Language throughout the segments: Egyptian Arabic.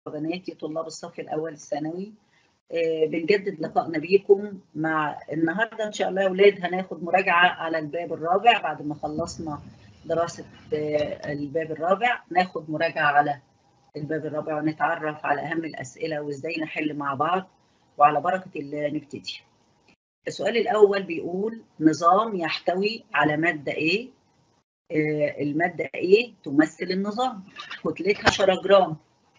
وبناتي طلاب الصف الأول الثانوي آه، بنجدد لقائنا بيكم مع النهارده إن شاء الله يا أولاد هناخد مراجعة على الباب الرابع بعد ما خلصنا دراسة آه، الباب الرابع ناخد مراجعة على الباب الرابع ونتعرف على أهم الأسئلة وإزاي نحل مع بعض وعلى بركة الله نبتدي. السؤال الأول بيقول نظام يحتوي على مادة إيه؟ آه، المادة إيه تمثل النظام كتلتها 10 جرام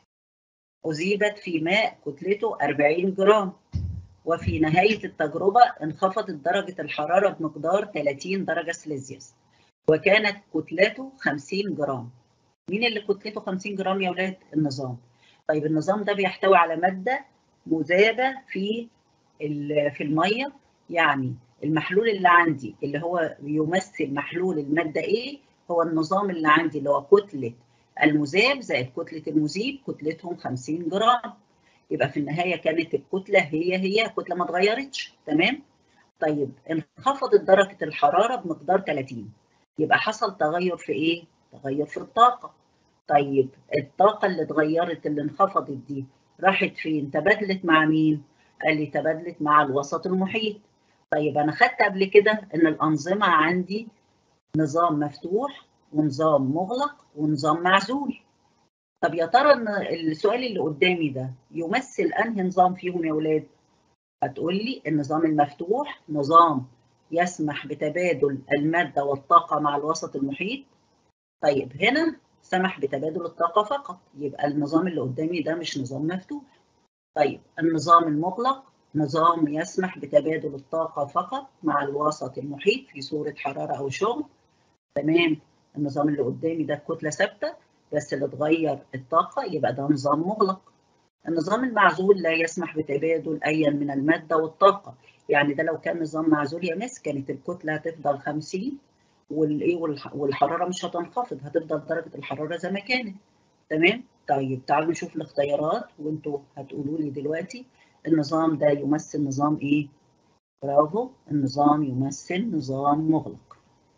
أذيبت في ماء كتلته 40 جرام وفي نهاية التجربة انخفضت درجة الحرارة بمقدار 30 درجة سليزيوس وكانت كتلته 50 جرام مين اللي كتلته 50 جرام يا ولاد؟ النظام طيب النظام ده بيحتوي على مادة مذابة في في المية يعني المحلول اللي عندي اللي هو يمثل محلول المادة ايه هو النظام اللي عندي اللي هو كتلة المذاب زائد كتلة المذيب كتلتهم 50 جرام يبقى في النهاية كانت الكتلة هي هي كتلة ما اتغيرتش تمام طيب انخفضت درجة الحرارة بمقدار 30 يبقى حصل تغير في ايه؟ تغير في الطاقة طيب الطاقة اللي اتغيرت اللي انخفضت دي راحت فين؟ تبادلت مع مين؟ قال لي تبادلت مع الوسط المحيط طيب انا خدت قبل كده ان الانظمه عندي نظام مفتوح ونظام مغلق ونظام معزول طب يا ترى ان السؤال اللي قدامي ده يمثل انهي نظام فيهم يا ولاد هتقول لي النظام المفتوح نظام يسمح بتبادل الماده والطاقه مع الوسط المحيط طيب هنا سمح بتبادل الطاقه فقط يبقى النظام اللي قدامي ده مش نظام مفتوح طيب النظام المغلق نظام يسمح بتبادل الطاقة فقط مع الوسط المحيط في صورة حرارة أو شغل تمام النظام اللي قدامي ده كتلة ثابتة بس اللي اتغير الطاقة يبقى ده نظام مغلق النظام المعزول لا يسمح بتبادل أي من المادة والطاقة يعني ده لو كان نظام معزول يا مس كانت الكتلة هتفضل 50 والايه والحرارة مش هتنخفض هتفضل درجة الحرارة زي ما كانت تمام طيب تعالوا نشوف الاختيارات وانتوا هتقولوا لي دلوقتي النظام ده يمثل نظام ايه؟ برافو النظام يمثل نظام مغلق.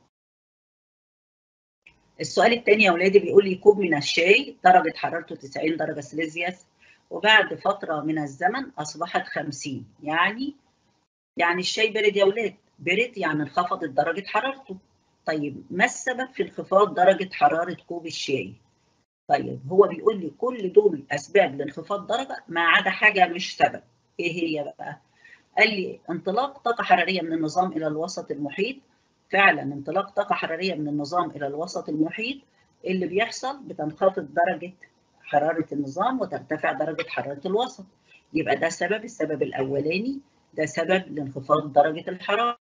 السؤال الثاني يا اولادي بيقول لي كوب من الشاي درجة حرارته 90 درجة سليزيوس وبعد فترة من الزمن أصبحت 50 يعني يعني الشاي برد يا اولاد برد يعني انخفضت درجة حرارته. طيب ما السبب في انخفاض درجة حرارة كوب الشاي؟ طيب هو بيقول لي كل دول اسباب لانخفاض درجه ما عدا حاجه مش سبب ايه هي بقى قال لي انطلاق طاقه حراريه من النظام الى الوسط المحيط فعلا انطلاق طاقه حراريه من النظام الى الوسط المحيط اللي بيحصل بتنخفض درجه حراره النظام وترتفع درجه حراره الوسط يبقى ده سبب السبب الاولاني ده سبب لانخفاض درجه الحراره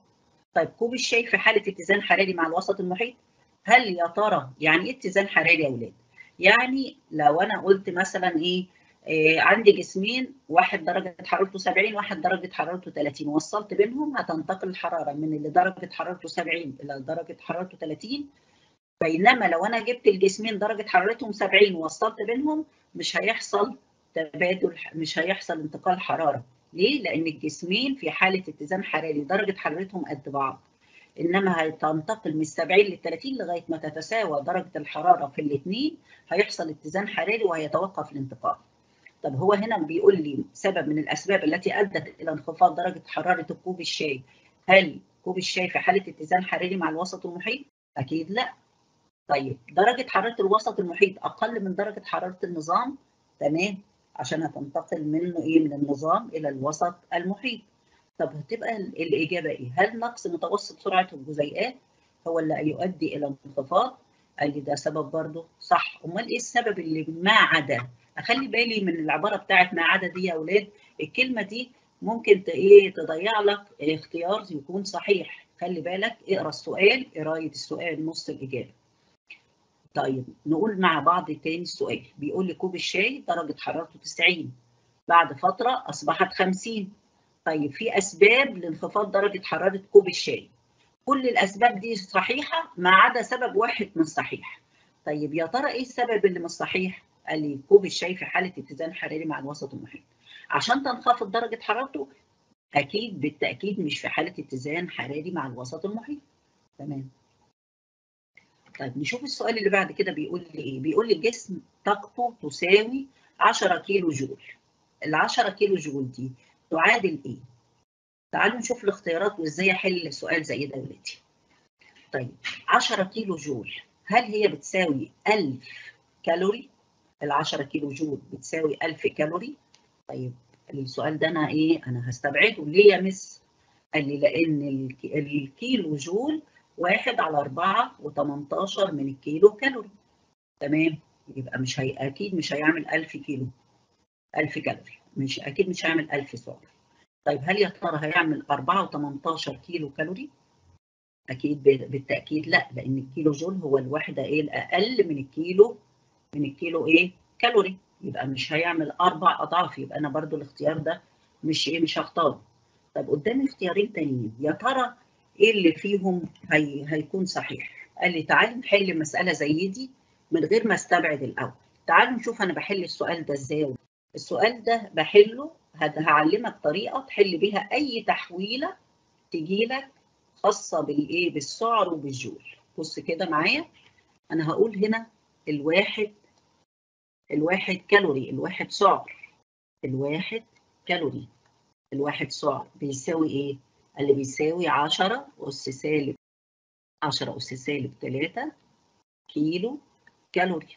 طيب كوب الشاي في حاله اتزان حراري مع الوسط المحيط هل يا ترى يعني ايه اتزان حراري يا اولاد يعني لو انا قلت مثلا ايه, إيه عندي جسمين واحد درجه حرارته 70 واحد درجه حرارته 30 وصلت بينهم هتنتقل الحراره من اللي درجه حرارته 70 الى درجه حرارته 30 بينما لو انا جبت الجسمين درجه حرارتهم 70 ووصلت بينهم مش هيحصل تبادل مش هيحصل انتقال حراره ليه؟ لان الجسمين في حاله اتزان حراري درجه حرارتهم قد بعض انما هتنتقل من 70 لل 30 لغايه ما تتساوى درجه الحراره في الاثنين هيحصل اتزان حراري وهيتوقف الانتقال. طب هو هنا بيقول لي سبب من الاسباب التي ادت الى انخفاض درجه حراره كوب الشاي هل كوب الشاي في حاله اتزان حراري مع الوسط المحيط؟ اكيد لا. طيب درجه حراره الوسط المحيط اقل من درجه حراره النظام؟ تمام عشان هتنتقل منه ايه من النظام الى الوسط المحيط. طب هتبقى الإجابة إيه؟ هل نقص متوسط سرعة الجزيئات هو اللي يؤدي إلى انخفاض؟ قال لي ده سبب برضه صح، أمال إيه السبب اللي ما عدا؟ أخلي بالي من العبارة بتاعت ما عدا دي يا أولاد، الكلمة دي ممكن إيه تضيع لك اختيار يكون صحيح، خلي بالك اقرا السؤال قراية السؤال نص الإجابة. طيب نقول مع بعض تاني السؤال، بيقول لي كوب الشاي درجة حرارته 90 بعد فترة أصبحت 50 طيب في اسباب لانخفاض درجه حراره كوب الشاي كل الاسباب دي صحيحه ما عدا سبب واحد من صحيح طيب يا ترى ايه السبب اللي مش صحيح قال لي كوب الشاي في حاله اتزان حراري مع الوسط المحيط عشان تنخفض درجه حرارته اكيد بالتاكيد مش في حاله اتزان حراري مع الوسط المحيط تمام طيب نشوف السؤال اللي بعد كده بيقول لي ايه بيقول لي الجسم طاقته تساوي 10 كيلو جول ال 10 كيلو جول دي تعادل ايه؟ تعالوا نشوف الاختيارات وازاي احل سؤال زي ده ولادي. طيب 10 كيلو جول هل هي بتساوي 1000 كالوري؟ ال 10 كيلو جول بتساوي 1000 كالوري؟ طيب السؤال ده انا ايه؟ انا هستبعده ليه يا مس؟ قال لي لان الكيلو جول واحد على 4 و18 من الكيلو كالوري. تمام؟ يبقى مش هي اكيد مش هيعمل 1000 كيلو 1000 كالوري مش اكيد مش هيعمل 1000 سعر طيب هل يا ترى هيعمل 4 و18 كيلو كالوري اكيد بالتاكيد لا لان الكيلو جول هو الوحده ايه الاقل من الكيلو من الكيلو ايه كالوري يبقى مش هيعمل اربع اضعاف يبقى انا برضو الاختيار ده مش ايه مش هختاره طب قدامي اختيارين تانيين يا ترى ايه اللي فيهم هي هيكون صحيح قال لي تعالي نحل مساله زي دي من غير ما استبعد الاول تعالوا نشوف انا بحل السؤال ده ازاي السؤال ده بحله هعلمك طريقه تحل بيها اي تحويله تجي لك خاصه بالايه بالسعر وبالجول بص كده معايا انا هقول هنا الواحد الواحد كالوري الواحد سعر الواحد كالوري الواحد سعر بيساوي ايه اللي بيساوي 10 اس سالب 10 اس سالب 3 كيلو كالوري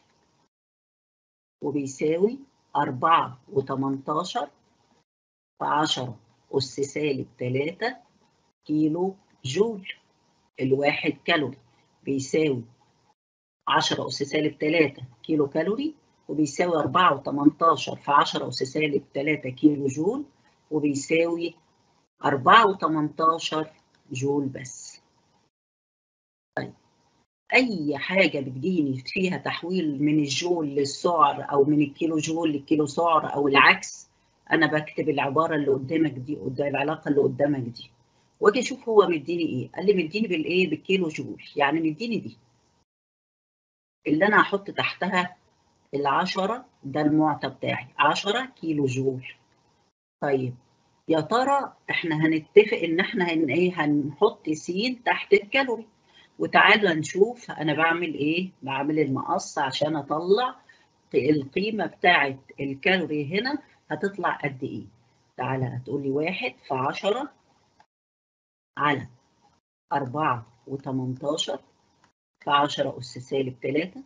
وبيساوي أربعة وتمنتاشر في عشرة أس سالب تلاتة كيلو جول الواحد كالوري بيساوي عشرة أس سالب تلاتة كيلو كالوري وبيساوي أربعة وتمنتاشر في عشرة أس سالب تلاتة كيلو جول وبيساوي أربعة وتمنتاشر جول بس طيب اي حاجه بتجيني فيها تحويل من الجول للسعر او من الكيلو جول للكيلو سعر او العكس انا بكتب العباره اللي قدامك دي قدام العلاقه اللي قدامك دي واجي اشوف هو مديني ايه قال لي مديني بالايه بالكيلو جول يعني مديني دي اللي انا هحط تحتها ال10 ده المعطى بتاعي 10 كيلو جول طيب يا ترى احنا هنتفق ان احنا هن ايه هنحط س تحت الكالوري وتعالوا نشوف انا بعمل ايه بعمل المقص عشان اطلع القيمه بتاعه الكالوري هنا هتطلع قد ايه تعالى هتقولي واحد في عشرة على أربعة وتمنتاشر في عشرة أس سالب تلاتة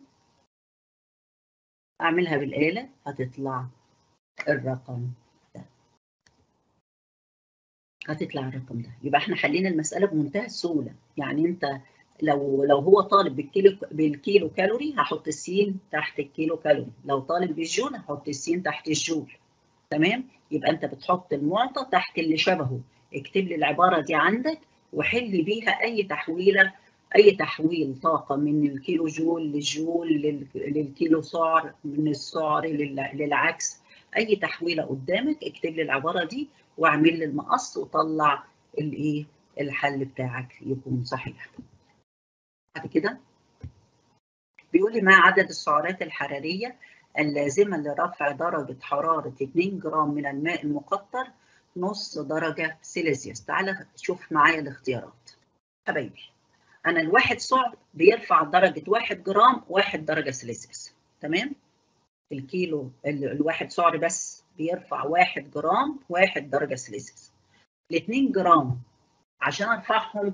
أعملها بالآلة هتطلع الرقم ده هتطلع الرقم ده يبقى احنا حلينا المسألة بمنتهى السهولة يعني انت لو لو هو طالب بالكيلو بالكيلو كالوري هحط السين تحت الكيلو كالوري لو طالب بالجول هحط السين تحت الجول تمام يبقى انت بتحط المعطى تحت اللي شبهه اكتب لي العباره دي عندك وحل بيها اي تحويله اي تحويل طاقه من الكيلو جول للجول للكيلو سعر من السعر للعكس اي تحويله قدامك اكتب لي العباره دي واعمل لي المقص وطلع الايه الحل بتاعك يكون صحيح بعد كده بيقول لي ما عدد السعرات الحراريه اللازمه لرفع درجه حراره 2 جرام من الماء المقطر نص درجه سيليزيوس تعالى شوف معايا الاختيارات حبايبي انا الواحد سعر بيرفع درجه 1 جرام 1 درجه سيليزيوس تمام الكيلو الواحد سعر بس بيرفع 1 جرام 1 درجه سيليزيوس ال 2 جرام عشان ارفعهم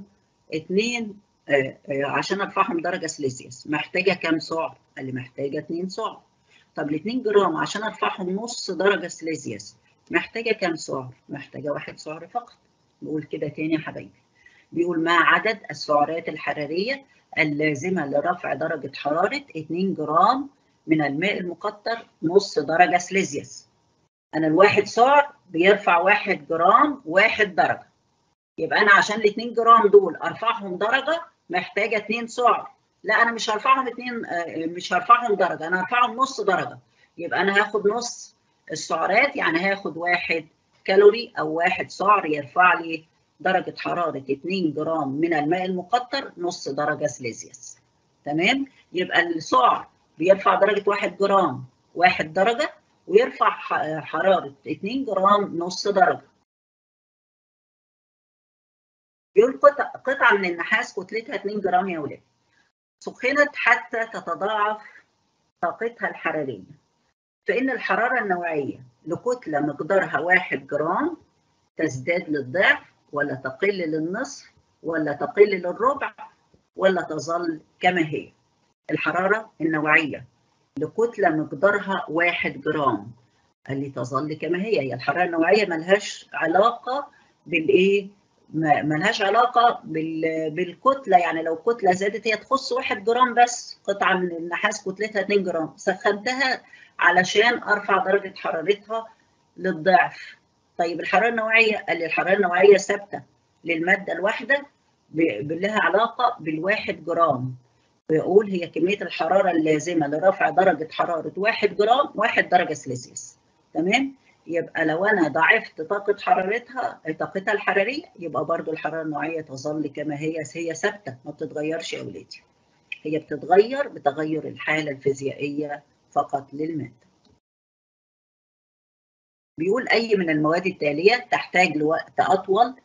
2 آه آه عشان ارفعهم درجه سيليزيوس محتاجه كام سعر؟ قال لي محتاجه 2 سعر. طب ال 2 جرام عشان ارفعهم نص درجه سيليزيوس محتاجه كام سعر؟ محتاجه واحد سعر فقط. نقول كده تاني يا حبايبي. بيقول ما عدد السعرات الحراريه اللازمه لرفع درجه حراره 2 جرام من الماء المقطر نص درجه سيليزيوس. انا الواحد سعر بيرفع 1 جرام 1 درجه. يبقى انا عشان ال 2 جرام دول ارفعهم درجه محتاجه 2 سعر لا انا مش هرفعهم 2 مش هرفعهم درجه انا هرفعهم نص درجه يبقى انا هاخد نص السعرات يعني هاخد واحد كالوري او واحد سعر يرفع لي درجه حراره 2 جرام من الماء المقطر نص درجه سيليزيوس تمام يبقى السعر بيرفع درجه 1 جرام 1 درجه ويرفع حراره 2 جرام نص درجه بيقول قطعة من النحاس كتلتها 2 جرام يا ولاد سخنت حتى تتضاعف طاقتها الحرارية فإن الحرارة النوعية لكتلة مقدارها 1 جرام تزداد للضعف ولا تقل للنصف ولا تقل للربع ولا تظل كما هي الحرارة النوعية لكتلة مقدارها 1 جرام قال لي تظل كما هي هي الحرارة النوعية ملهاش علاقة بالإيه؟ ملهاش علاقة بال... بالكتلة يعني لو كتلة زادت هي تخص 1 جرام بس قطعة من النحاس كتلتها 2 جرام سخنتها علشان أرفع درجة حرارتها للضعف طيب الحرارة النوعية قال لي الحرارة النوعية ثابتة للمادة الواحدة لها علاقة بالواحد جرام بيقول هي كمية الحرارة اللازمة لرفع درجة حرارة 1 جرام 1 درجة سلسيوس تمام يبقى لو أنا ضعفت طاقة حرارتها طاقتها الحرارية يبقى برضو الحرارة النوعية تظل كما هي هي ثابتة ما بتتغيرش يا أولادي هي بتتغير بتغير الحالة الفيزيائية فقط للمادة بيقول أي من المواد التالية تحتاج لوقت أطول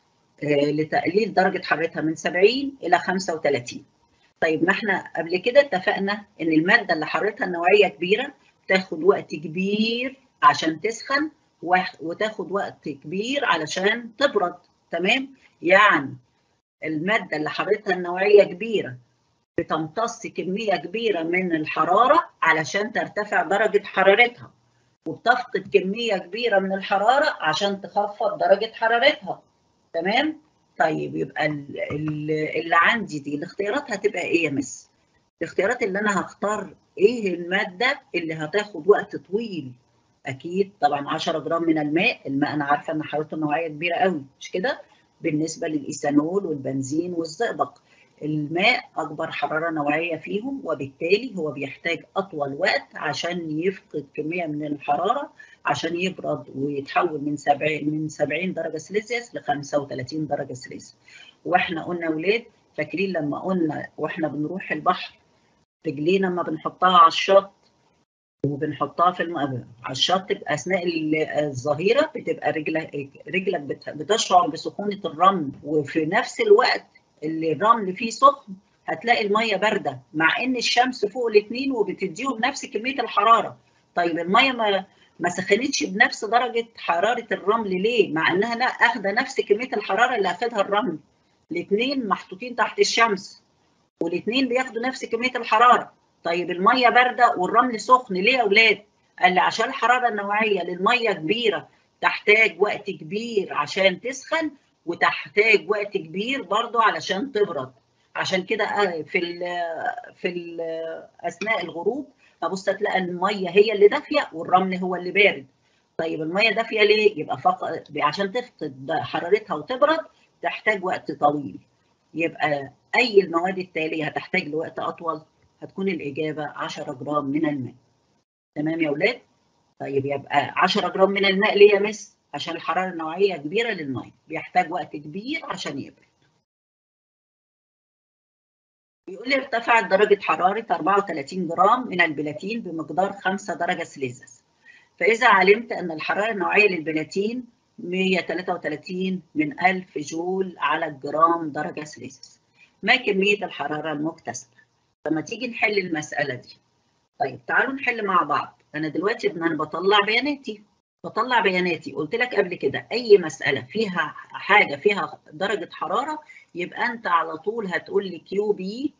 لتقليل درجة حرارتها من 70 إلى 35 طيب ما احنا قبل كده اتفقنا ان الماده اللي حرارتها النوعيه كبيره تاخد وقت كبير عشان تسخن وتاخد وقت كبير علشان تبرد تمام يعني الماده اللي حرارتها النوعيه كبيره بتمتص كميه كبيره من الحراره علشان ترتفع درجه حرارتها وبتفقد كميه كبيره من الحراره عشان تخفض درجه حرارتها تمام طيب يبقى اللي عندي دي الاختيارات هتبقى ايه يا مس؟ الاختيارات اللي انا هختار ايه الماده اللي هتاخد وقت طويل؟ اكيد طبعا 10 جرام من الماء، الماء انا عارفه ان حرارته النوعيه كبيره قوي مش كده؟ بالنسبه للايثانول والبنزين والزئبق. الماء اكبر حراره نوعيه فيهم وبالتالي هو بيحتاج اطول وقت عشان يفقد كميه من الحراره عشان يبرد ويتحول من 70 من 70 درجه سلسيوس ل 35 درجه سلسيوس واحنا قلنا اولاد فاكرين لما قلنا واحنا بنروح البحر رجلينا لما بنحطها على الشط وبنحطها في الم... على الشط اثناء الظهيره بتبقى رجلك رجلك بتشعر بسخونه الرمل وفي نفس الوقت اللي الرمل فيه سخن هتلاقي الميه بارده مع ان الشمس فوق الاثنين وبتديهم نفس كميه الحراره طيب الميه ما ما سخنتش بنفس درجه حراره الرمل ليه مع انها لا اخده نفس كميه الحراره اللي اخدها الرمل الاثنين محطوطين تحت الشمس والاثنين بياخدوا نفس كميه الحراره طيب الميه بارده والرمل سخن ليه يا اولاد قال لي عشان الحراره النوعيه للميه كبيره تحتاج وقت كبير عشان تسخن وتحتاج وقت كبير برضه علشان تبرد عشان كده في ال في ال اثناء الغروب ابص تلاقي الميه هي اللي دافيه والرمل هو اللي بارد طيب الميه دافيه ليه يبقى فقط عشان تفقد حرارتها وتبرد تحتاج وقت طويل يبقى اي المواد التاليه هتحتاج لوقت اطول هتكون الاجابه 10 جرام من الماء تمام يا اولاد طيب يبقى 10 جرام من الماء ليه يا مس عشان الحراره النوعيه كبيره للميه بيحتاج وقت كبير عشان يبرد بيقول لي ارتفعت درجة حرارة 34 جرام من البلاتين بمقدار 5 درجة سليزيوس فإذا علمت أن الحرارة النوعية للبلاتين 133 من 1000 جول على الجرام درجة سليزيوس ما كمية الحرارة المكتسبة لما تيجي نحل المسألة دي طيب تعالوا نحل مع بعض أنا دلوقتي أنا بطلع بياناتي بطلع بياناتي قلت لك قبل كده اي مساله فيها حاجه فيها درجه حراره يبقى انت على طول هتقول لي كيو بي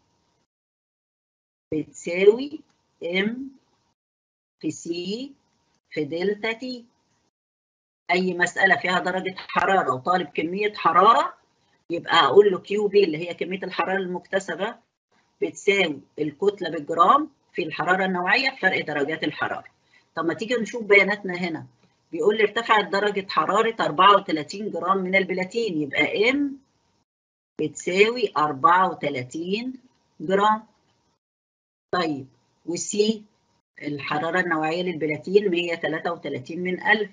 بتساوي ام في سي في دلتا تي اي مساله فيها درجه حراره وطالب كميه حراره يبقى اقول له كيو بي اللي هي كميه الحراره المكتسبه بتساوي الكتله بالجرام في الحراره النوعيه فرق درجات الحراره طب ما تيجي نشوف بياناتنا هنا بيقول لي ارتفعت درجة حرارة 34 جرام من البلاتين يبقى ام بتساوي 34 جرام طيب والسي الحرارة النوعية للبلاتين 133 من 1000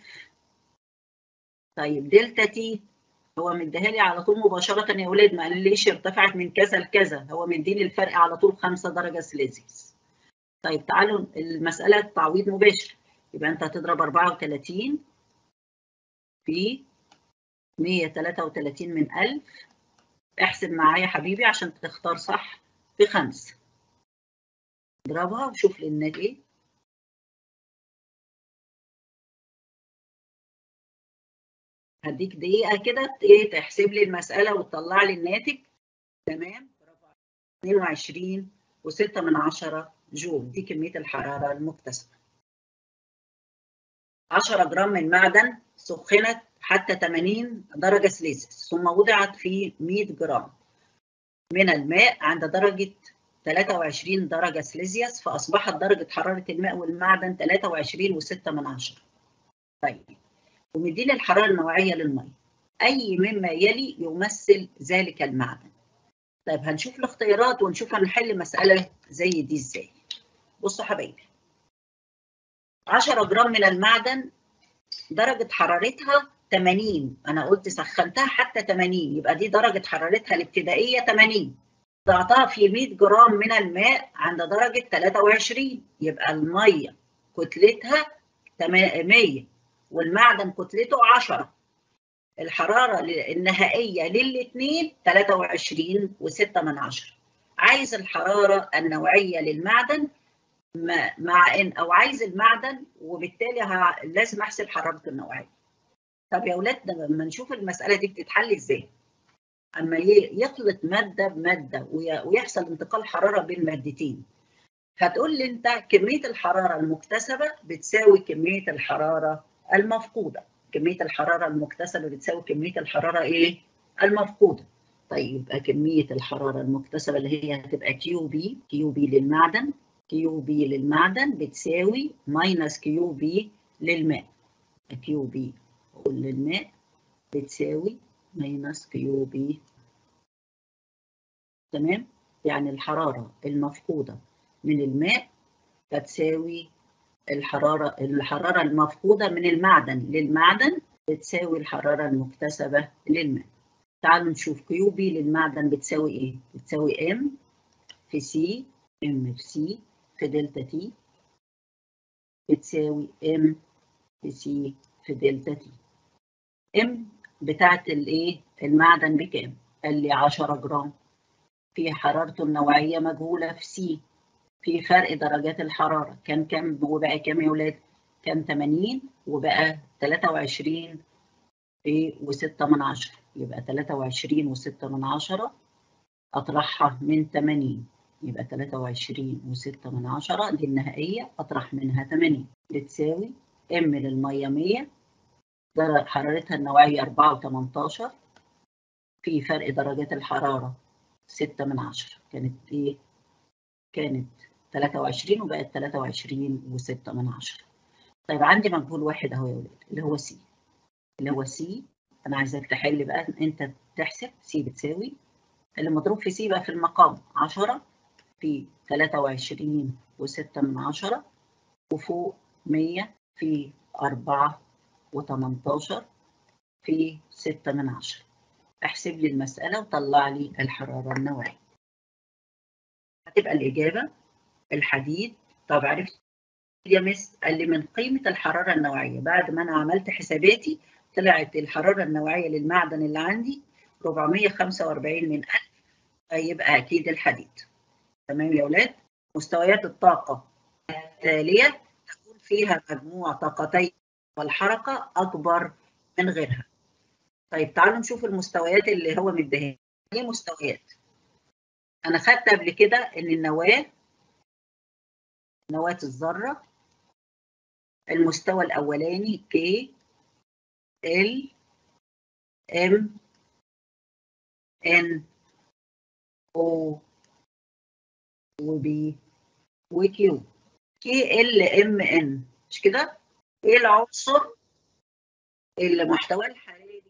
طيب دلتا تي هو مديها لي على طول مباشرة يا ولاد ما قاليش ارتفعت من كذا لكذا هو مديني الفرق على طول 5 درجة سليزيوس طيب تعالوا المسألة تعويض مباشر يبقى انت هتضرب 34 في 133 من 1000 احسب معايا حبيبي عشان تختار صح في 5 اضربها وشوف لي الناتج ايه هديك دقيقة كده ايه تحسب لي المسألة وتطلع لي الناتج تمام 22 و6 من 10 جول دي كمية الحرارة المكتسبة 10 جرام من معدن سخنت حتى 80 درجة سليزيوس ثم وضعت في 100 جرام من الماء عند درجة 23 درجة سليزيوس فأصبحت درجة حرارة الماء والمعدن 23 و6 من 10 طيب ومدينا الحرارة النوعية للمية أي مما يلي يمثل ذلك المعدن طيب هنشوف الاختيارات ونشوف هنحل مسألة زي دي ازاي بصوا حبايبي 10 جرام من المعدن درجة حرارتها 80 أنا قلت سخنتها حتى 80 يبقى دي درجة حرارتها الابتدائية 80 ضعتها في 100 جرام من الماء عند درجة 23 يبقى المية كتلتها 100 والمعدن كتلته 10 الحرارة النهائية للاثنين 23 و6 من 10 عايز الحرارة النوعية للمعدن مع ان او عايز المعدن وبالتالي لازم احسب حرارته النوعيه. طب يا اولاد لما نشوف المساله دي بتتحل ازاي؟ اما يخلط ماده بماده ويحصل انتقال حراره بين مادتين. هتقول لي انت كميه الحراره المكتسبه بتساوي كميه الحراره المفقوده. كميه الحراره المكتسبه بتساوي كميه الحراره ايه؟ المفقوده. طيب يبقى كميه الحراره المكتسبه اللي هي هتبقى كيو بي كيو بي للمعدن كيو بي للمعدن بتساوي ماينس كيو بي للماء كيو بي للماء بتساوي ماينس كيو بي تمام يعني الحرارة المفقودة من الماء بتساوي الحرارة الحرارة المفقودة من المعدن للمعدن بتساوي الحرارة المكتسبة للماء تعالوا نشوف كيو بي للمعدن بتساوي ايه بتساوي ام في سي ام في سي في دلتا تي بتساوي ام في سي في دلتا تي ام بتاعت الايه المعدن بكام قال لي 10 جرام في حرارته النوعيه مجهوله في سي في فرق درجات الحراره كان كام وبقى كام يا ولاد كان 80 وبقى 23 في و6 من 10 يبقى 23 و6 من 10 اطرحها من 80 يبقى 23 و6 من 10 دي النهائية أطرح منها 80 بتساوي ام للمية 100 درجة حرارتها النوعية 4 و18 في فرق درجات الحرارة 6 من 10 كانت ايه؟ كانت 23 وبقت 23 و6 من 10 طيب عندي مجهول واحد اهو يا ولاد اللي هو سي اللي هو سي انا عايزاك تحل بقى انت تحسب سي بتساوي اللي مضروب في سي بقى في المقام 10 في 23 و6 من عشرة وفوق 100 في 4 و18 في 6 من عشرة احسب لي المسألة وطلع لي الحرارة النوعية هتبقى الإجابة الحديد طب عرفت يا مس قال لي من قيمة الحرارة النوعية بعد ما أنا عملت حساباتي طلعت الحرارة النوعية للمعدن اللي عندي 445 من 1000 يبقى أكيد الحديد تمام يا ولاد مستويات الطاقة التالية تكون فيها مجموع طاقتي والحركة أكبر من غيرها طيب تعالوا نشوف المستويات اللي هو مديها ايه مستويات انا خدت قبل كده ان النواه نواه الذره المستوى الاولاني K L M N O وB وQ K L M N مش كده؟ ايه العنصر اللي محتواه الحراري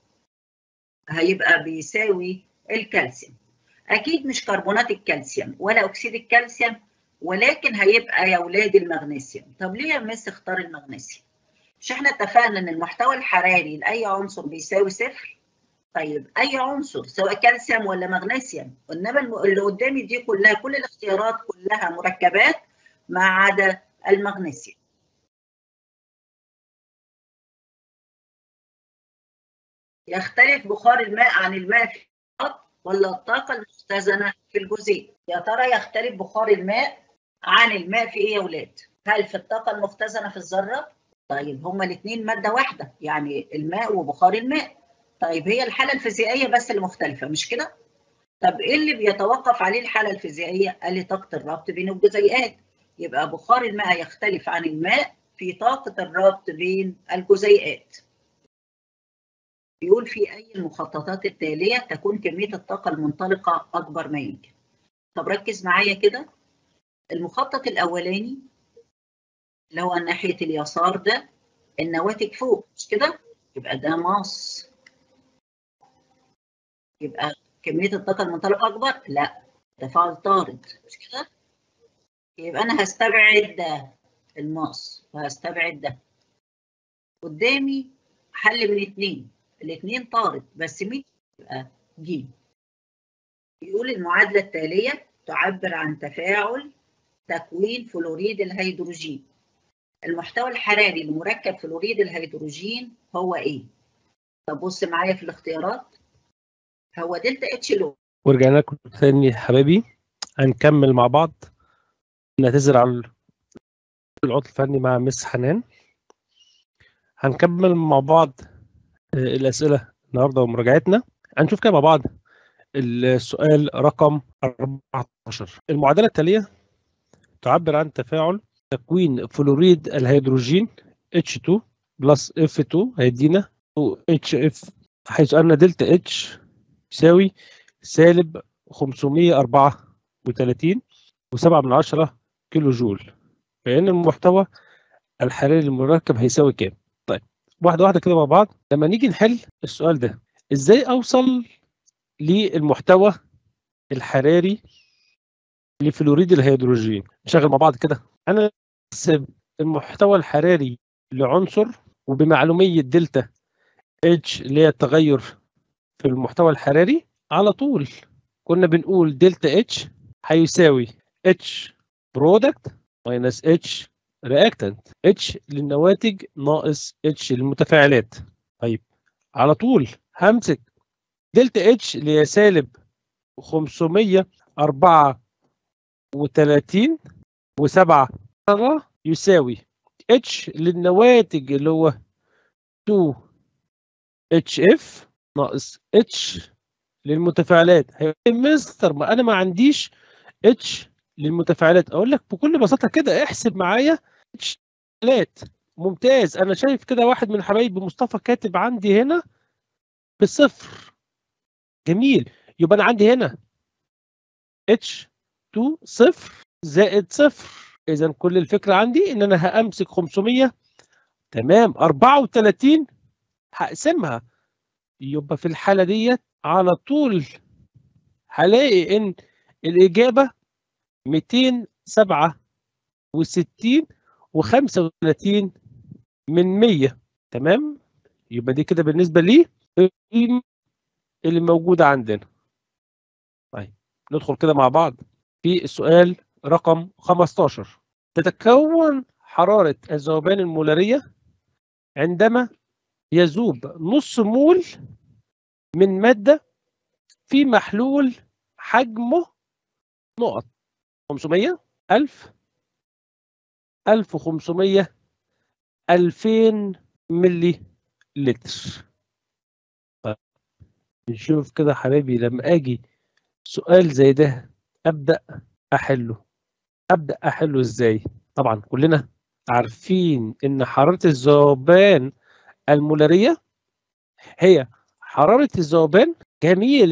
هيبقى بيساوي الكالسيوم اكيد مش كربونات الكالسيوم ولا اكسيد الكالسيوم ولكن هيبقى يا ولاد المغنيسيوم طب ليه يا مس اختار المغنيسيوم مش احنا اتفقنا ان المحتوى الحراري لاي عنصر بيساوي صفر طيب اي عنصر سواء كالسيوم ولا مغنيسيوم انما اللي قدامي دي كلها كل الاختيارات كلها مركبات ما عدا المغنيسيوم يختلف بخار الماء عن الماء في ولا الطاقة المختزنة في الجزيء يا ترى يختلف بخار الماء عن الماء في ايه يا ولاد هل في الطاقة المختزنة في الذرة طيب هما الاثنين ماده واحده يعني الماء وبخار الماء طيب هي الحاله الفيزيائيه بس اللي مختلفه مش كده طب ايه اللي بيتوقف عليه الحاله الفيزيائيه قال لي طاقه الربط بين الجزيئات يبقى بخار الماء يختلف عن الماء في طاقه الربط بين الجزيئات بيقول في اي المخططات التاليه تكون كميه الطاقه المنطلقه اكبر ما يمكن طب ركز معايا كده المخطط الاولاني اللي هو ناحيه اليسار ده النواتج فوق مش كده يبقى ده ماس يبقى كميه الطاقه المنطلقه اكبر لا تفاعل طارد مش كده يبقى انا هستبعد ده الماس وهستبعد ده قدامي حل من اثنين الاثنين طارد بس مين يبقى ج بيقول المعادله التاليه تعبر عن تفاعل تكوين فلوريد الهيدروجين المحتوى الحراري لمركب فلوريد الهيدروجين هو ايه طب بص معايا في الاختيارات هو دلتا اتش لو ورجعنا لكم تاني حبايبي هنكمل مع بعض نعتذر على العطل الفني مع مس حنان هنكمل مع بعض الأسئلة النهاردة ومراجعتنا هنشوف كده مع بعض السؤال رقم 14 المعادلة التالية تعبر عن تفاعل تكوين فلوريد الهيدروجين H2 بلس F2 هيدينا HF حيث أن دلتا H يساوي سالب 534 و7 من عشرة كيلو جول فإن المحتوى الحراري للمركب هيساوي كام؟ طيب واحدة واحدة كده مع بعض لما نيجي نحل السؤال ده إزاي أوصل للمحتوى الحراري لفلوريد الهيدروجين نشغل مع بعض كده أنا أحسب المحتوى الحراري لعنصر وبمعلومية دلتا اتش اللي هي التغير في المحتوى الحراري على طول كنا بنقول دلتا اتش هيساوي اتش برودكت ماينس اتش رياكتنت اتش للنواتج ناقص اتش للمتفاعلات طيب على طول همسك دلتا اتش اللي هي سالب 534 و7 يساوي اتش للنواتج اللي هو 2 اتش اف ناقص اتش للمتفاعلات هيقول مستر ما انا ما عنديش اتش للمتفاعلات اقول لك بكل بساطه كده احسب معايا اتش ممتاز انا شايف كده واحد من حبايبي مصطفى كاتب عندي هنا بصفر جميل يبقى انا عندي هنا اتش 2 صفر زائد صفر اذا كل الفكره عندي ان انا همسك 500 تمام 34 هقسمها يبقى في الحاله ديت على طول هلاقي ان الاجابه 267 و35 من 100 تمام يبقى دي كده بالنسبه لي اللي موجوده عندنا طيب ندخل كده مع بعض في السؤال رقم 15 تتكون حراره الذوبان المولاريه عندما يذوب نص مول من مادة في محلول حجمه نقط 500 1000 1500 2000 ملي لتر طيب نشوف كده حبايبي لما اجي سؤال زي ده ابدا احله ابدا احله ازاي طبعا كلنا عارفين ان حراره الذوبان المولاريه هي حراره الذوبان جميل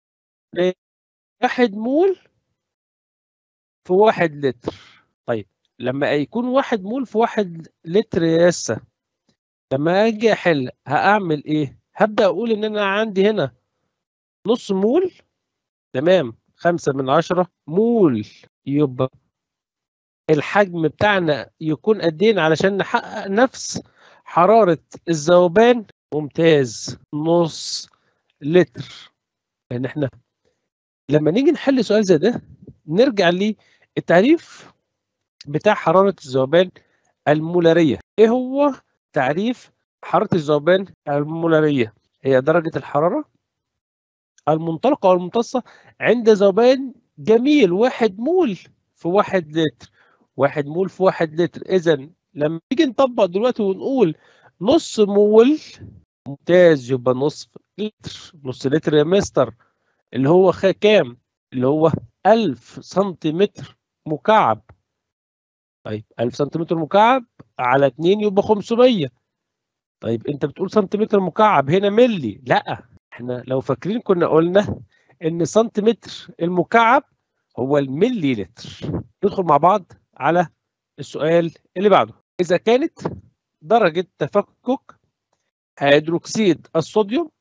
واحد مول في واحد لتر طيب لما يكون واحد مول في واحد لتر ياسا لما اجي احل هاعمل ايه هبدا اقول ان انا عندي هنا نص مول تمام خمسة من عشرة مول يبقى الحجم بتاعنا يكون قد ايه علشان نحقق نفس حرارة الذوبان ممتاز نص لتر لان احنا لما نيجي نحل سؤال زي ده نرجع للتعريف بتاع حرارة الذوبان المولارية ايه هو تعريف حرارة الذوبان المولارية هي درجة الحرارة المنطلقة والممتصة عند ذوبان جميل واحد مول في واحد لتر واحد مول في واحد لتر اذا لما نيجي نطبق دلوقتي ونقول نص مول ممتاز يبقى نصف لتر نص لتر يا مستر اللي هو خ- كام اللي هو 1000 سنتيمتر مكعب طيب 1000 سنتيمتر مكعب على 2 يبقى 500 طيب انت بتقول سنتيمتر مكعب هنا ملي لا احنا لو فاكرين كنا قلنا ان سنتيمتر المكعب هو الملي لتر ندخل مع بعض على السؤال اللي بعده اذا كانت درجة تفكك هيدروكسيد الصوديوم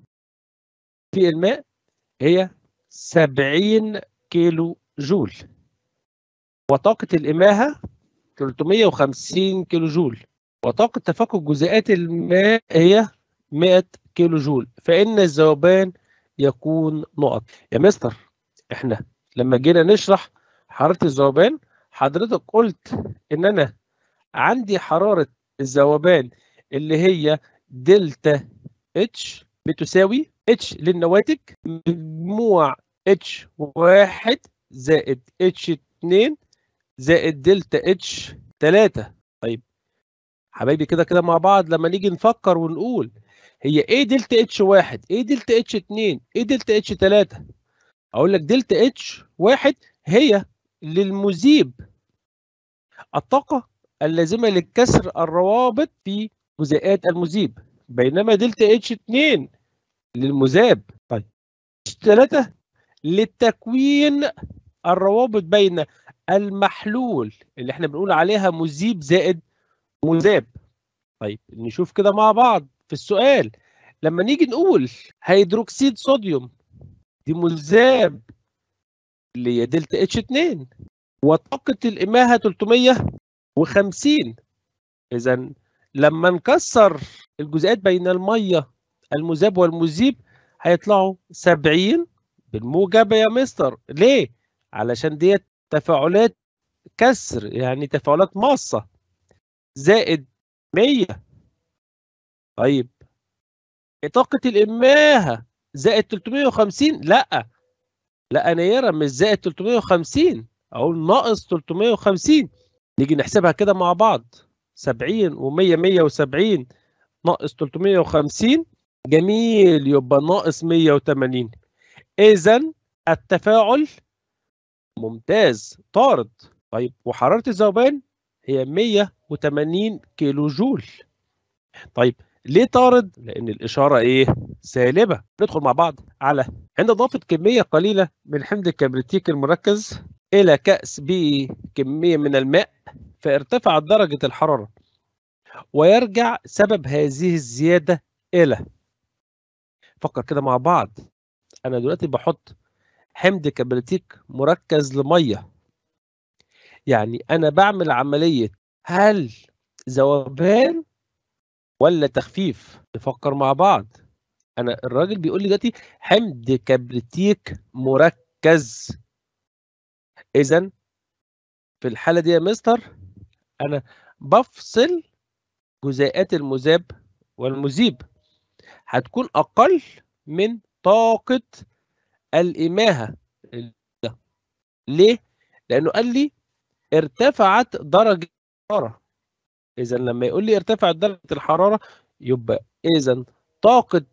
في الماء هي 70 كيلو جول وطاقة الإماهة 350 كيلو جول وطاقة تفكك جزيئات الماء هي 100 كيلو جول فإن الذوبان يكون نقط يا مستر احنا لما جينا نشرح حرارة الذوبان حضرتك قلت ان انا عندي حرارة الذوبان اللي هي دلتا اتش بتساوي اتش للنواتج مجموع اتش واحد زائد اتش اتنين زائد دلتا اتش تلاتة طيب حبايبي كده كده مع بعض لما نيجي نفكر ونقول هي ايه دلتا اتش واحد ايه دلتا اتش اتنين ايه دلتا اتش تلاتة اقول لك دلتا اتش واحد هي للمذيب الطاقة اللازمة لكسر الروابط في جزيئات المذيب بينما دلتا اتش 2 للمذاب طيب اتش 3 للتكوين الروابط بين المحلول اللي احنا بنقول عليها مذيب زائد مذاب طيب نشوف كده مع بعض في السؤال لما نيجي نقول هيدروكسيد صوديوم دي مذاب اللي هي دلتا اتش 2 وطاقة الإماهة 350 إذا لما نكسر الجزيئات بين المية المذاب والمذيب هيطلعوا 70 بالموجب يا مستر ليه؟ علشان ديت تفاعلات كسر يعني تفاعلات ماصة زائد 100 طيب طاقة الإماهة زائد 350 لا لا أنا يرى مش زائد 350 أقول ناقص 350 نيجي نحسبها كده مع بعض 70 و100 170 ناقص 350 جميل يبقى ناقص 180 إذا التفاعل ممتاز طارد طيب وحرارة الذوبان هي 180 كيلو جول طيب ليه طارد؟ لأن الإشارة إيه؟ سالبة. ندخل مع بعض على عند إضافة كمية قليلة من حمض الكبريتيك المركز إلى كأس بكمية من الماء فارتفعت درجة الحرارة ويرجع سبب هذه الزيادة إلى فكر كده مع بعض أنا دلوقتي بحط حمض كبريتيك مركز لمية يعني أنا بعمل عملية هل ذوبان ولا تخفيف نفكر مع بعض انا الراجل بيقول لي دلوقتي حمض كبريتيك مركز اذا في الحاله دي يا مستر انا بفصل جزيئات المذاب والمذيب هتكون اقل من طاقه الاماهه ليه لانه قال لي ارتفعت درجه الحراره اذا لما يقول لي ارتفعت درجه الحراره يبقى اذا طاقه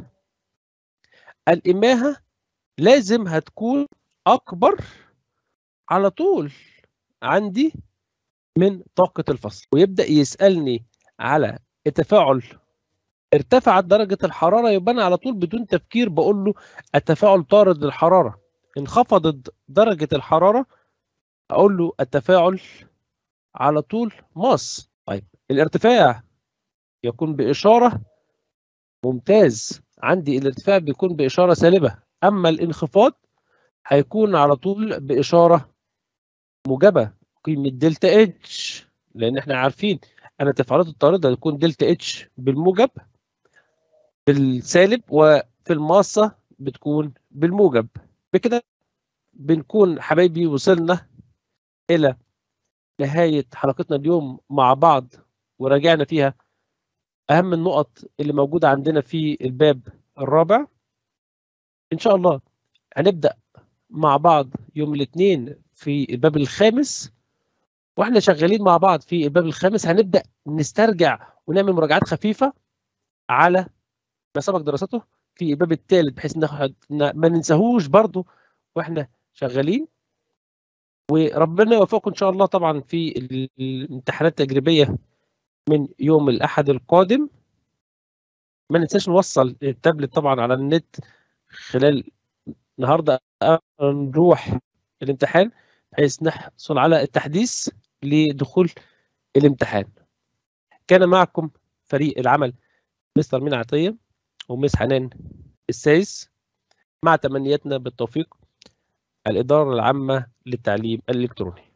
الاماهه لازم هتكون اكبر على طول عندي من طاقه الفصل ويبدا يسالني على التفاعل ارتفعت درجه الحراره يبقى انا على طول بدون تفكير بقول له التفاعل طارد للحراره انخفضت درجه الحراره اقول له التفاعل على طول ماس طيب الارتفاع يكون بإشارة ممتاز عندي الارتفاع بيكون بإشارة سالبة أما الانخفاض هيكون على طول بإشارة موجبة قيمة دلتا اتش لأن احنا عارفين أن التفاعلات الطاردة تكون دلتا اتش بالموجب بالسالب وفي الماصة بتكون بالموجب بكده بنكون حبايبي وصلنا إلى نهاية حلقتنا اليوم مع بعض وراجعنا فيها أهم النقط اللي موجودة عندنا في الباب الرابع إن شاء الله هنبدأ مع بعض يوم الاثنين في الباب الخامس واحنا شغالين مع بعض في الباب الخامس هنبدا نسترجع ونعمل مراجعات خفيفه على ما سبق دراسته في الباب الثالث بحيث ناخد ما ننساهوش برضو واحنا شغالين وربنا يوفقكم ان شاء الله طبعا في الامتحانات التجريبيه من يوم الاحد القادم ما ننساش نوصل التابلت طبعا على النت خلال النهارده نروح الامتحان بحيث نحصل على التحديث لدخول الامتحان كان معكم فريق العمل مستر مين عطيه ومس حنان السايس مع تمنياتنا بالتوفيق الإدارة العامة للتعليم الإلكتروني